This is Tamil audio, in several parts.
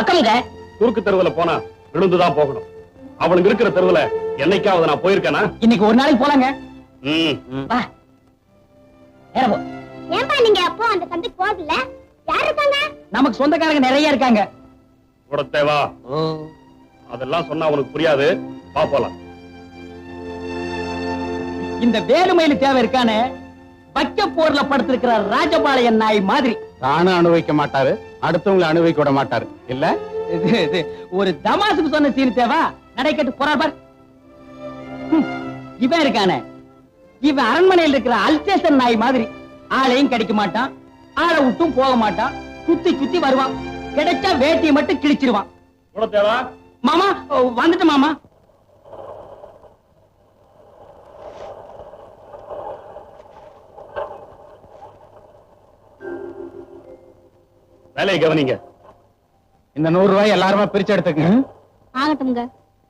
பக்கம்ங்க குறுக்கு தெருவுல போனா விழுந்துதான் போகணும் அவனுங்க இருக்கிற தெருவுல என்னைக்காவது நான் போயிருக்கேனா இன்னைக்கு ஒரு நாளைக்கு போலாங்க ம் வா நேரா போ. ஏன்பா நீங்க அப்போ அந்த சந்தைக்கு போகல யார் இருக்காங்க நமக்கு சொந்தக்காரங்க நிறைய இருக்காங்க கூட தேவா அதெல்லாம் சொன்னா உனக்கு புரியாது வா போலாம் இந்த வேலுமயிலு தேவை இருக்கானே வைக்க போர்ல படுத்திருக்கிற ராஜபாளையன் நாய் மாதிரி தானும் அனுபவிக்க மாட்டாரு அடுத்தவங்களை அனுபவிக்க விட மாட்டாரு இல்ல இது, இது, ஒரு தமாசுக்கு சொன்ன சீன் தேவா நடைக்கட்டு போறார் பார் ஹம், இவன் இருக்கானே இவன் அரண்மனையில் இருக்கிற அல்சேஷன் நாய் மாதிரி ஆளையும் கிடைக்க மாட்டான் ஆளை விட்டும் போக மாட்டான் சுத்தி சுத்தி வருவான் கிடைச்சா வேட்டியை மட்டும் கிழிச்சிருவான் கூட தேவா மாமா ஓ, வந்துட்டு மாமா வேலையை கவனிங்க இந்த நூறு ரூபாய் எல்லாருமே பிரிச்சு எடுத்துக்கங்க ஆகட்டும்ங்க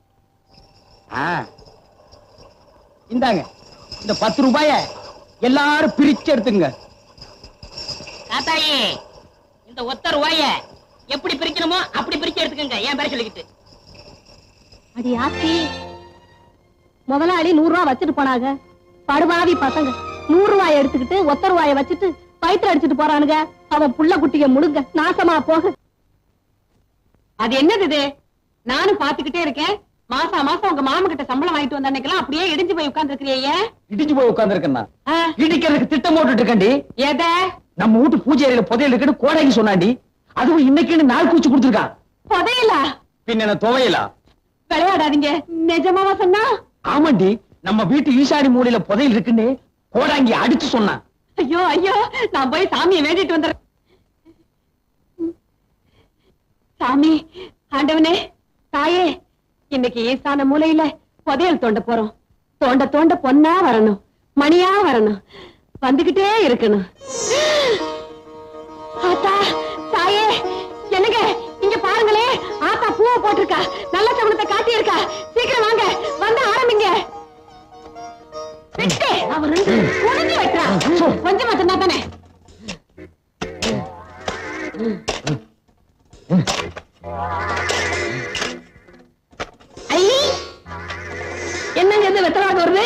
இந்தாங்க இந்த பத்து ரூபாய எல்லாரும் பிரிச்சு எடுத்துங்க தாத்தாயி இந்த ஒத்த ரூபாய எப்படி பிரிக்கணுமோ அப்படி பிரிச்சு எடுத்துக்கங்க ஏன் பேர சொல்லிக்கிட்டு அடி ஆத்தி முதலாளி நூறு ரூபாய் வச்சுட்டு போனாங்க படுபாவி பசங்க நூறு ரூபாய் எடுத்துக்கிட்டு ஒத்த ரூபாய வச்சுட்டு பயிற்று அடிச்சிட்டு போறானுங்க அவன் புள்ள குட்டிய முடுங்க நாசமா போக அது என்னது இது நானும் பாத்துக்கிட்டே இருக்கேன் மாசா மாசம் உங்க மாமா கிட்ட சம்பளம் வாங்கிட்டு வந்த அன்னைக்கெல்லாம் அப்படியே இடிஞ்சு போய் உட்கார்ந்து இருக்கிறியே இடிச்சு போய் உட்கார்ந்து இடிக்கிறதுக்கு திட்டம் போட்டுட்டு இருக்கேன்டி எத நம்ம வீட்டு பூஜை அறையில புதையல் இருக்குன்னு கோடைக்கு சொன்னாண்டி அதுவும் இன்னைக்குன்னு நாள் கூச்சு கொடுத்துருக்கான் புதையலா பின்ன என்ன துவையலா விளையாடாதீங்க நிஜமாவா சொன்னா ஆமாண்டி நம்ம வீட்டு ஈசானி மூலையில புதையல் இருக்குன்னு கோடாங்கி அடிச்சு சொன்னான் ஐயோ ஐயோ நான் போய் சாமியை வேண்டிட்டு வந்துடுறேன் சாமி ஆண்டவனே தாயே இன்னைக்கு ஈசான மூலையில புதையல் தோண்ட போறோம் தோண்ட தோண்ட பொன்னா வரணும் மணியா வரணும் வந்துகிட்டே இருக்கணும் ஆத்தா தாயே என்னங்க இங்க பாருங்களே ஆத்தா பூவை போட்டிருக்கா நல்ல சகுனத்தை காட்டி இருக்கா சீக்கிரம் வாங்க வந்து ஆரம்பிங்க விட்டு அவர் முடிஞ்சு வெட்டுறா கொஞ்சமா சொன்னா தானே ஐ! என்னங்க இது வெத்தலாக வருது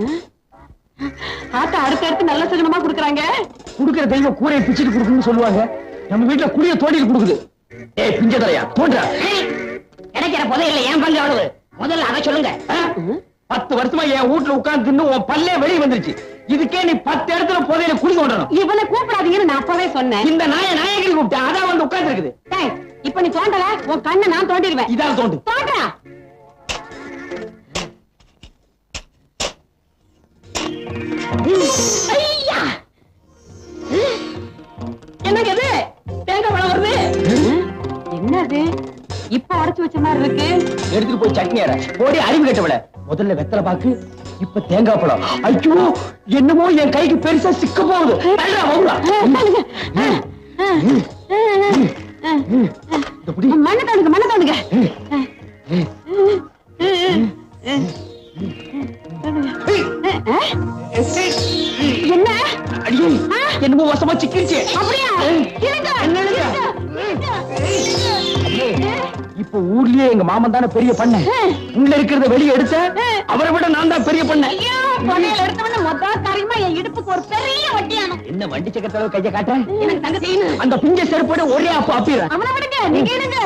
ஆத்தா அடுத்து அடுத்து நல்ல சகுனமா குடுக்குறாங்க குடுக்கிற தெய்வம் கூரையை பிச்சுட்டு கொடுக்கணும்னு சொல்லுவாங்க நம்ம வீட்டுல குடிய தோண்டிட்டு கொடுக்குது ஏய் பிஞ்ச தலையா தோன்றா கிடைக்கிற புதையில ஏன் பங்கு அவ்வளவு முதல்ல அதை சொல்லுங்க பத்து வருஷமா என் வீட்டுல உட்கார்ந்து தின்னு உன் பல்லே வெளியே வந்துருச்சு இதுக்கே நீ பத்து இடத்துல புதையில குடி தோண்டணும் இவனை கூப்பிடாதீங்கன்னு நான் அப்பவே சொன்னேன் இந்த நாய நாயகி கூப்பிட்டேன் அதான் வந்து உட்கார்ந்து இருக்குது டேய், இப்ப நீ தோண்டல உன் கண்ணை நான் தோண்டிடுவேன் இதான் தோண்டு தோன்றா ஐயா! என்னங்க இது தேங்காய் பழம் வருது என்னது இப்ப அடைச்சு வச்ச மாதிரி இருக்கு எடுத்துட்டு போய் சட்னி அரை போடி அறிவு கட்டவள முதல்ல வெத்தலை பாக்கு இப்ப தேங்காய் பழம் ஐயோ என்னமோ என் கைக்கு பெருசா சிக்க போகுது தள்ளுடா, வவுடா. இந்த புடி. மண்ணை தோணுங்க மண்ணை தோணுங்க என்ன அடியே, என்னமோ வசமா சிக்கிருச்சு அப்படியா இருங்க, இருங்க. இப்ப ஊர்லயே எங்க மாமன் தானே பெரிய பண்ண உள்ள இருக்கிறத வெளிய எடுத்த அவரை விட நான் தான் பெரிய பண்ண ஐயோ, புதையல் எடுத்தவொடனே மொத்த காரியமா என் இடுப்புக்கு ஒரு பெரிய வட்டியானம் என்ன வண்டி சக்கரத்துல கைய காட்டுறேன் எனக்கு தங்க செய்யணும் அந்த பிஞ்ச செருப்போட ஒரே அப்ப அப்பிடுறேன் அவனை விடுங்க நீங்க எடுங்க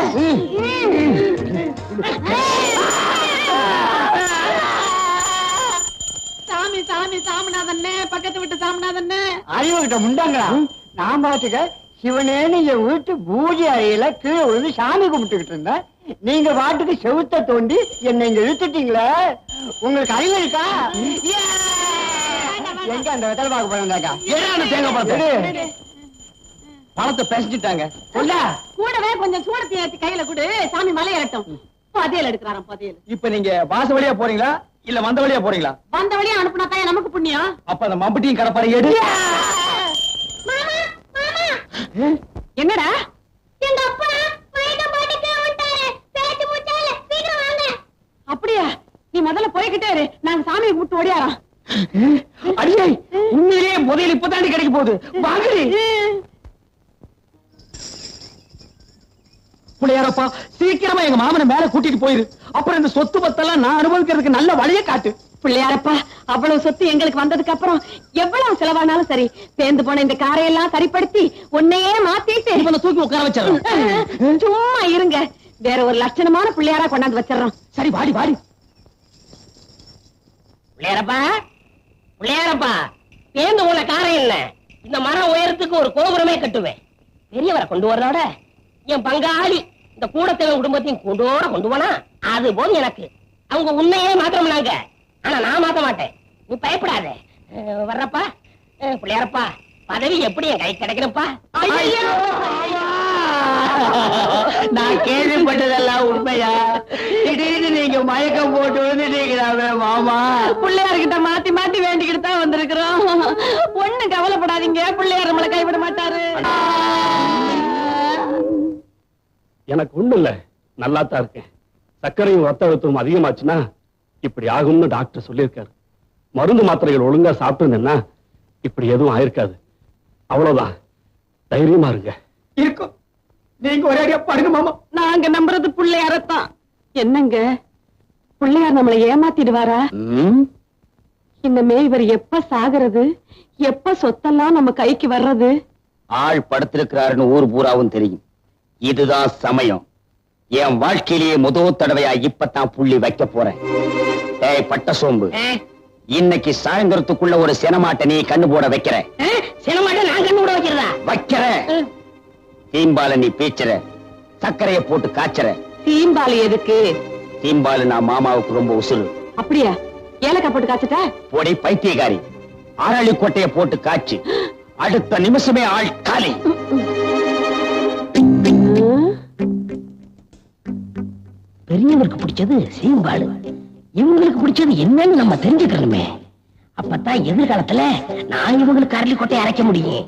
சாமி சாமி சாமிநாதண்ணே பக்கத்து விட்டு சாமிநாதண்ணே அறிவுகிட்ட முண்டாங்களா நான் பாத்துக்க சிவனேன்னு என் வீட்டு பூஜை அறையில கீழே விழுந்து சாமி கும்பிட்டுக்கிட்டு இருந்தேன் நீங்க பாட்டுக்கு செவுத்த தோண்டி என்னை இங்க இழுத்துட்டீங்களே உங்களுக்கு அறிவு இருக்கா ஏ! எங்க அந்த வெத்தலை பார்க்க போறாங்க ஏடா அந்த தேங்காய் பழத்தை பழத்தை பேசிட்டாங்க சொல்ல கூடவே கொஞ்சம் சூடத்தை ஏத்தி கையில கொடு சாமி மலை ஏறட்டும் புதையல் எடுக்கிறாராம் புதையல் இப்ப நீங்க வாச வழியா போறீங்களா இல்ல வந்த வழியா போறீங்களா வந்த வழியா அனுப்புனா தான் நமக்கு புண்ணியம் அப்ப அந்த மம்பட்டியும் கடப்பாறை எடு மாமா மாமா என்னடா எங்க அப்பா வயத பாட்டுக்கு வந்துட்டாரு பேச்சு மூச்சால சீக்கிரம் வாங்க அப்படியா நீ முதல்ல போய்கிட்டே இரு நாங்க சாமியை கூப்பிட்டு ஓடியாரோம் அடியே உண்மையிலேயே முதல் இப்பதாண்டி கிடைக்க போகுது வாங்கடி பிள்ளையாரப்பா சீக்கிரமா எங்க மாமனை மேல கூட்டிட்டு போயிரு அப்புறம் இந்த சொத்து பத்தெல்லாம் நான் அனுபவிக்கிறதுக்கு நல்ல வழியை காட்டு பிள்ளையாரப்பா அவ்வளவு சொத்து எங்களுக்கு வந்ததுக்கு அப்புறம் எவ்வளவு செலவானாலும் சரி சேர்ந்து போன இந்த காரையெல்லாம் சரிப்படுத்தி உன்னையே மாத்திட்டு இப்ப நான் தூக்கி உட்கார வச்சிடறேன் சும்மா இருங்க வேற ஒரு லட்சணமான பிள்ளையாரா கொண்டாந்து வச்சிடறோம் சரி வாடி வாடி பிள்ளையாரப்பா பிள்ளையாரப்பா பேருந்து உள்ள காரம் என்ன இந்த மரம் உயரத்துக்கு ஒரு கோபுரமே கட்டுவேன் பெரியவரை கொண்டு வர்றதோட என் பங்காளி இந்த கூடத்தேவன் குடும்பத்தையும் கொண்டோட கொண்டு போனா அது போதும் எனக்கு அவங்க உன்னையே மாத்திரம்னாங்க ஆனா நான் மாத்த மாட்டேன் நீ பயப்படாத அஹ், வர்றப்பா அஹ், பிள்ளையாரப்பா பதவி எப்படி என் கை கிடைக்கணும்ப்பா நான் கேள்விப்பட்டதெல்லாம் உண்மையா திடீர்னு நீங்க மயக்கம் போட்டு வந்துட்டீங்களாவே மாமா பிள்ளையார்கிட்ட மாத்தி மாத்தி வேண்டிக்கிட்டு தான் வந்திருக்கிறோம் ஒண்ணு கவலைப்படாதீங்க பிள்ளையார் நம்மளை கைவிட மாட்டாரு எனக்கு ஒண்ணு இல்ல நல்லா தான் இருக்கேன் சர்க்கரையும் ரத்த அழுத்தமும் அதிகமாச்சுன்னா இப்படி ஆகும்னு டாக்டர் சொல்லியிருக்காரு மருந்து மாத்திரைகள் ஒழுங்கா சாப்பிட்டு இப்படி எதுவும் ஆயிருக்காது அவ்வளவுதான் தைரியமா இருங்க இருக்கும் நீங்க ஒரே அடியா பாருங்க மாமா நாங்க நம்புறது பிள்ளையாரத்தான் என்னங்க பிள்ளையார் நம்மளை ஏமாத்திடுவாரா இனிமே இவர் எப்ப சாகுறது எப்ப சொத்தெல்லாம் நம்ம கைக்கு வர்றது ஆள் படுத்திருக்கிறாருன்னு ஊர் பூராவும் தெரியும் இதுதான் சமயம் என் வாழ்க்கையிலேயே முதல் தடவையா இப்பதான் புள்ளி வைக்க போறேன் ஏய் பட்ட சோம்பு அஹ், இன்னைக்கு சாயந்தரத்துக்குள்ள ஒரு சினமாட்டை நீ கண்ணு போட வைக்கிற அஹ், சினமாட்ட நான் கண்ணு விட வைக்கிறதா வைக்கிற தீம்பால நீ பீச்சுற சர்க்கரைய போட்டு காய்ச்சற சீம்பாலி எதுக்கு தீம்பால நான் மாமாவுக்கு ரொம்ப உசுறு அப்படியா ஏலக்காய் போட்டு காய்ச்சட்டா போடி பைத்தியக்காரி அரளி கொட்டைய போட்டு காய்ச்சி அடுத்த நிமிஷமே ஆள் காலி பெரியவருக்கு பிடிச்சது சீம்பாடு இவங்களுக்கு பிடிச்சது என்னன்னு நம்ம தெரிஞ்சுக்கணுமே அப்பதான் எதிர்காலத்துல நான் இவங்களுக்கு அரளி கொட்டை அரைக்க முடியும்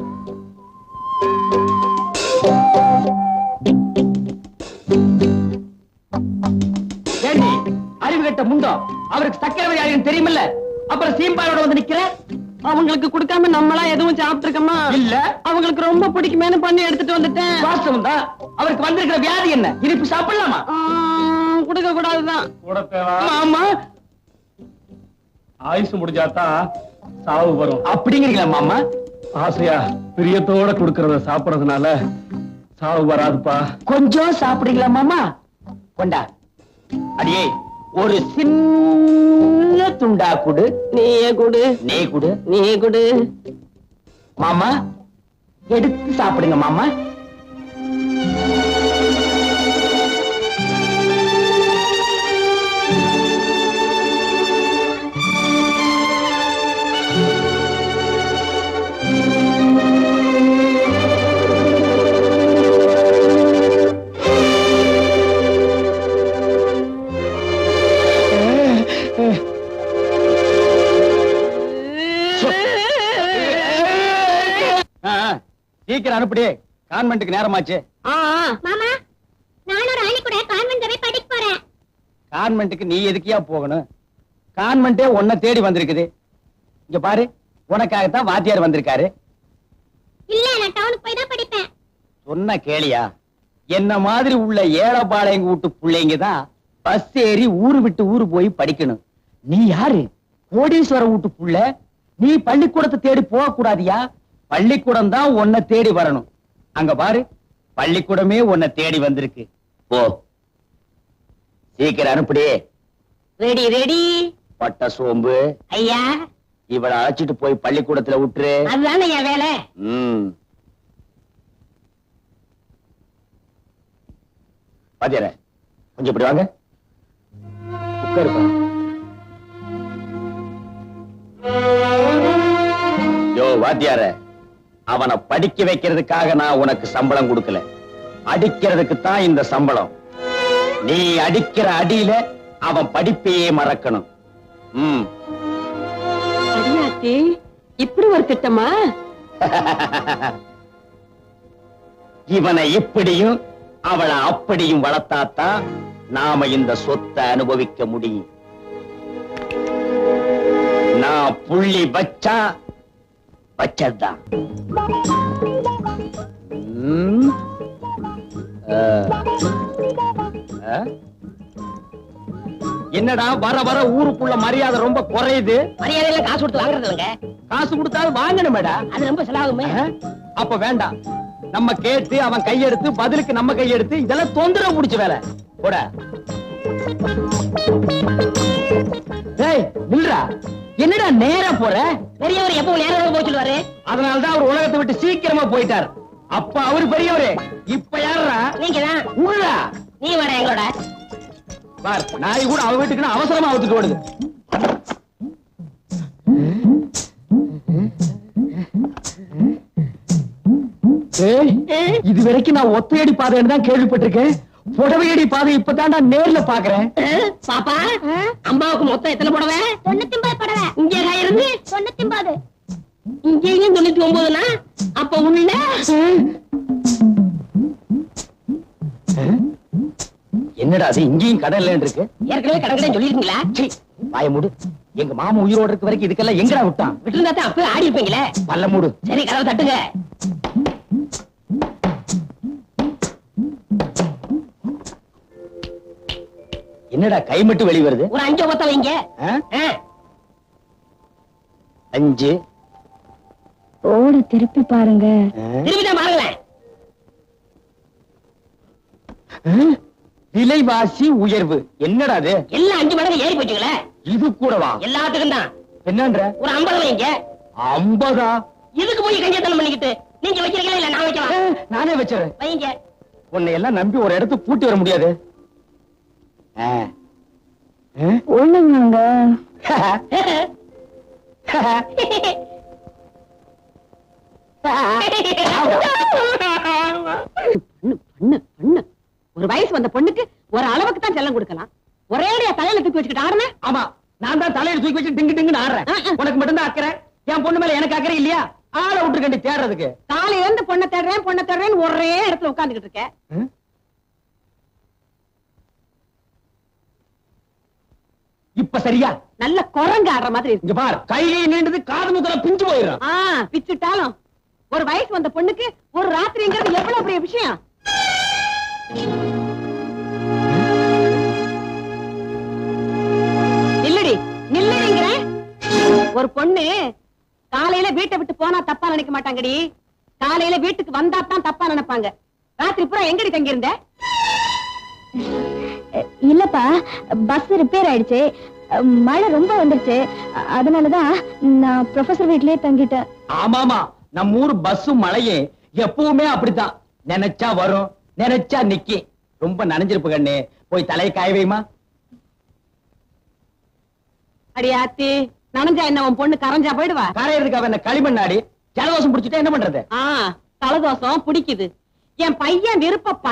ஏண்டி அறிவு கட்ட முண்டம் அவருக்கு சக்கரை வியாதின்னு தெரியுமில்ல அப்புறம் சீம்பாலோட வந்து நிக்கிற அவங்களுக்கு கொடுக்காம நம்மளா எதுவும் சாப்பிட்டுருக்கோமா இல்ல அவங்களுக்கு ரொம்ப பிடிக்குமேனு பண்ணி எடுத்துட்டு வந்துட்டேன் வாஸ்தவம் தான் அவருக்கு வந்திருக்கிற வியாதி என்ன இனிப்பு சாப்பிடலாமா கொடுக்க கூடாதுதான் ஆமா ஆயுசு முடிஞ்சாதான் சாவு வரும் அப்படிங்கிறீங்களா மாமா ஆசையா பிரியத்தோட கொடுக்கறத சாப்பிடறதுனால சாவு வராதுப்பா கொஞ்சம் சாப்பிடுங்களா மாமா கொண்டா அடியே ஒரு சின்ன துண்டா குடு நீயே கொடு நீ குடு நீயே கொடு மாமா எடுத்து சாப்பிடுங்க மாமா ஆ, ஆ, சீக்கிரம் அனுப்பிடு கான்வென்ட்டுக்கு நேரமாச்சு மாமா நானும் ராணி கூட கான்வென்ட் போய் படிக்க போறேன் கான்வென்ட்டுக்கு நீ எதுக்கியா போகணும் கான்வென்ட்டே உன்னை தேடி வந்திருக்குது இங்க பாரு உனக்காகத்தான் வாத்தியார் வந்திருக்காரு இல்ல நான் டவுனுக்கு போய் தான் படிப்பேன் சொன்ன கேளியா என்ன மாதிரி உள்ள ஏழப்பாளையங்க வீட்டு பிள்ளைங்க தான் பஸ் ஏறி ஊரு விட்டு ஊரு போய் படிக்கணும் நீ யாரு கோடீஸ்வர வீட்டு புள்ள நீ பள்ளிக்கூடத்தை தேடி போக கூடாதியா பள்ளிக்கூடம் தான் உன்னை தேடி வரணும் அங்க பாரு பள்ளிக்கூடமே உன்னை தேடி வந்திருக்கு போ சீக்கிரம் அனுப்பிடி ரெடி ரெடி பட்ட சோம்பு ஐயா இவளை அழைச்சிட்டு போய் பள்ளிக்கூடத்துல விட்டுரு அதுதானே என் வேலை ம் பாத்தியார கொஞ்சம் இப்படி வாங்க உட்காருப்பா யோ வாத்தியார அவனை படிக்க வைக்கிறதுக்காக நான் உனக்கு சம்பளம் கொடுக்கல அடிக்கிறதுக்கு தான் இந்த சம்பளம் நீ அடிக்கிற அடியில அவன் படிப்பையே மறக்கணும் ம் அடியாத்தி இப்படி ஒரு திட்டமா இவனை இப்படியும் அவளை அப்படியும் வளர்த்தாத்தான் நாம இந்த சொத்தை அனுபவிக்க முடியும் நான் புள்ளி வச்சா வச்சதுதான் ம். ஆ. என்னடா வர வர ஊருக்குள்ள மரியாதை ரொம்ப குறையுது மரியாதையில காசு கொடுத்து வாங்குறது இல்லைங்க காசு கொடுத்தாலும் வாங்கணுமேடா அது ரொம்ப செலவாகுமே அஹ், அப்ப வேண்டாம் நம்ம கேட்டு அவன் கையெடுத்து பதிலுக்கு நம்ம கையெடுத்து இதெல்லாம் தொந்தரவு புடிச்ச வேலை போட டேய் நில்றா என்னடா நேரா போற பெரியவர் எப்பவும் நேரம் போய் சொல்லுவாரு அதனாலதான் அவர் உலகத்தை விட்டு சீக்கிரமா போயிட்டார் அப்ப அவரு பெரியவரு இப்ப யாருடா நீங்க தான் உள்ளா நீ வாடா எங்களோட பார் நாய் கூட அவ வீட்டுக்கு அவசரமா அவுத்துட்டு ஓடுது ஏய், இது வரைக்கும் நான் ஒத்தையடி பாதைன்னு தான் கேள்விப்பட்டிருக்கேன் புடவையடி பாதை இப்பதான் நான் நேர்ல பாக்குறேன் பாப்பா அம்மாவுக்கு மொத்தம் எத்தனை புடவை தொண்ணூத்தி ஒன்பது படவை இங்க இருந்து தொண்ணூத்தி ஒன்பது இங்கேயும் தொண்ணூத்தி ஒன்பதுனா அப்ப உள்ள என்னடா அது இங்கேயும் கடை இல்லைன்னு இருக்கு ஏற்கனவே கடற்கரை சொல்லிருக்கீங்களா சீ, வாய மூடு எங்க மாமா உயிரோட இருக்க வரைக்கும் இதுக்கெல்லாம் எங்கடா விட்டான் விட்டுருந்தா தான் அப்பவே ஆடி இருப்பீங்களே பல்ல மூடு சரி கதவை தட்டுங்க என்னடா கை மட்டும் வெளிய வருது ஒரு அஞ்சு ஒத்த வைங்க ஆ? ஆ, அஞ்சு ஓடு திருப்பி பாருங்க ஆ? திரும்பி தான் பாருங்களேன் ஆ? விலைவாசி உயர்வு என்னடா அது எல்லாம் அஞ்சு மடங்கு ஏறி போச்சுங்களே இது கூடவா எல்லாத்துக்கும் தான் என்னன்ற ஒரு ஐம்பது வைங்க ஐம்பதா இதுக்கு போய் கஞ்சத்தனம் பண்ணிக்கிட்டு நீங்க வைக்கிறீங்களா இல்ல நான் ஆ, வைக்கலாம் நானே வச்சுறேன் வைங்க உன்னை எல்லாம் நம்பி ஒரு இடத்துக்கு பூட்டி வர முடியாது ஆ. ஆ? ஒண்ணுங்க பண்ணு பண்ணு பண்ணு ஒரு வயசு வந்த பொண்ணுக்கு ஒரு அளவுக்கு தான் செல்லம் கொடுக்கலாம் ஒரே அடியா தலையில தூக்கி வச்சுக்கிட்டு ஆடுன ஆமா நான் தான் தலையில தூக்கி வச்சு டிங்கு டிங்குன்னு ஆடுறேன் ஆ, ஆ. உனக்கு மட்டும் தான் அக்கறை என் பொண்ணு மேல எனக்கு அக்கறை இல்லையா ஆளை விட்டுருக்கண்டி தேடுறதுக்கு காலையில இருந்து பொண்ணை தேடுறேன் பொண்ணை தேடுறேன்னு ஒரே இடத்துல உட்கார்ந்துகிட்டு இருக்க ஆ? இப்ப சரியா நல்ல குரங்கு ஆடுற மாதிரி இருக்கு இங்க பார் கை கை நீண்டது காது முத்தல பிஞ்சு போயிடும் ஆ பிச்சுட்டாலும் ஒரு வயசு வந்த பொண்ணுக்கு ஒரு ராத்திரிங்கிறது எவ்வளவு பெரிய விஷயம் நில்லுடி நில்லுடிங்கிற ஒரு பொண்ணு காலையில வீட்டை விட்டு போனா தப்பா நினைக்க மாட்டாங்கடி காலையில வீட்டுக்கு வந்தா தான் தப்பா நினைப்பாங்க ராத்திரி பூரா எங்கடி தங்கியிருந்த இல்லப்பா பஸ் ரிப்பேர் ஆயிடுச்சு மழை ரொம்ப வந்துருச்சு அ- அதனாலதான் நான் ப்ரொஃபசர் வீட்லயே தங்கிட்டேன் ஆமாமா நம்ம ஊர் பஸ்ஸும் மழையும் எப்பவுமே அப்படித்தான் நினைச்சா வரும் நினைச்சா நிக்கி ரொம்ப நனைஞ்சிருப்பு கண்ணு போய் தலையை காய வைமா அடியாத்தி நனைஞ்சா என்ன உன் பொண்ணு கரைஞ்சா போயிடுவா கரையிறதுக்கு அவன் என்ன களிமண் நாடி ஜலதோஷம் பிடிச்சிட்டா என்ன பண்றது ஆ தலதோஷம் பிடிக்குது என் பையன் விருப்ப